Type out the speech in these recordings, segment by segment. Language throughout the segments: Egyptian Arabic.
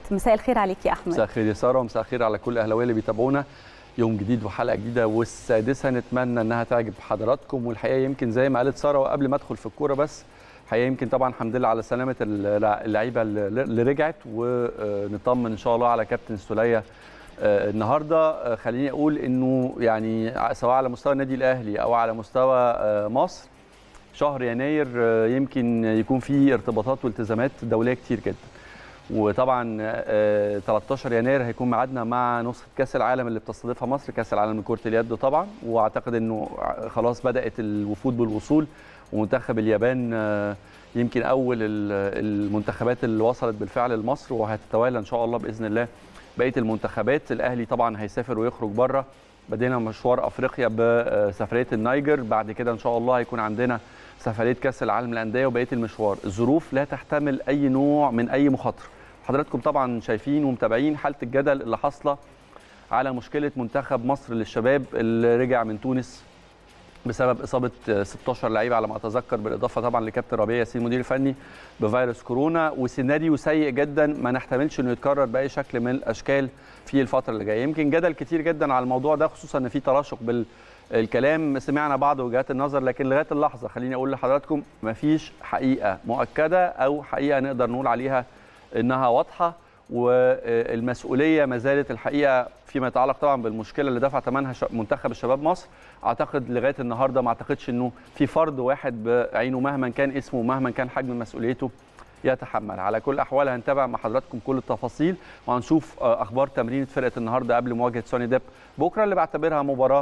مساء الخير عليك يا احمد مساء الخير يا ساره ومساء الخير على كل الاهلاويه اللي بيتابعونا يوم جديد وحلقه جديده والسادسه نتمنى انها تعجب حضراتكم والحقيقه يمكن زي ما قالت ساره وقبل ما ادخل في الكوره بس الحقيقه يمكن طبعا الحمد لله على سلامه اللعيبه اللي رجعت ونطمن ان شاء الله على كابتن سوليه النهارده خليني اقول انه يعني سواء على مستوى النادي الاهلي او على مستوى مصر شهر يناير يمكن يكون فيه ارتباطات والتزامات دوليه كتير جدا وطبعا 13 يناير هيكون ميعادنا مع نسخه كاس العالم اللي بتستضيفها مصر كاس العالم لكره اليد طبعا واعتقد انه خلاص بدات الوفود بالوصول ومنتخب اليابان يمكن اول المنتخبات اللي وصلت بالفعل لمصر وهتتوالى ان شاء الله باذن الله بقيه المنتخبات الاهلي طبعا هيسافر ويخرج بره بدينا مشوار افريقيا بسفريه النيجر بعد كده ان شاء الله هيكون عندنا سفريه كاس العالم للانديه وبقيه المشوار الظروف لا تحتمل اي نوع من اي مخاطره حضراتكم طبعا شايفين ومتابعين حاله الجدل اللي حاصله على مشكله منتخب مصر للشباب اللي رجع من تونس بسبب اصابه 16 لعيب على ما اتذكر بالاضافه طبعا لكابتن ربيع ياسين المدير الفني بفيروس كورونا وسيناريو سيء جدا ما نحتملش انه يتكرر باي شكل من الاشكال في الفتره اللي جايه يمكن جدل كتير جدا على الموضوع ده خصوصا ان في تراشق بال الكلام سمعنا بعض وجهات النظر لكن لغايه اللحظه خليني اقول لحضراتكم مفيش حقيقه مؤكده او حقيقه نقدر نقول عليها انها واضحه والمسؤوليه ما زالت الحقيقه فيما يتعلق طبعا بالمشكله اللي دفع ثمنها منتخب الشباب مصر اعتقد لغايه النهارده ما اعتقدش انه في فرد واحد بعينه مهما كان اسمه ومهما كان حجم مسؤوليته يتحمل على كل الاحوال هنتابع مع حضراتكم كل التفاصيل وهنشوف اخبار تمرين فرقه النهارده قبل مواجهه سوني ديب بكره اللي بعتبرها مباراه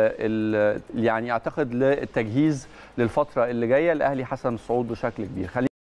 ل يعني اعتقد للتجهيز للفتره اللي جايه الاهلي حسن الصعود بشكل كبير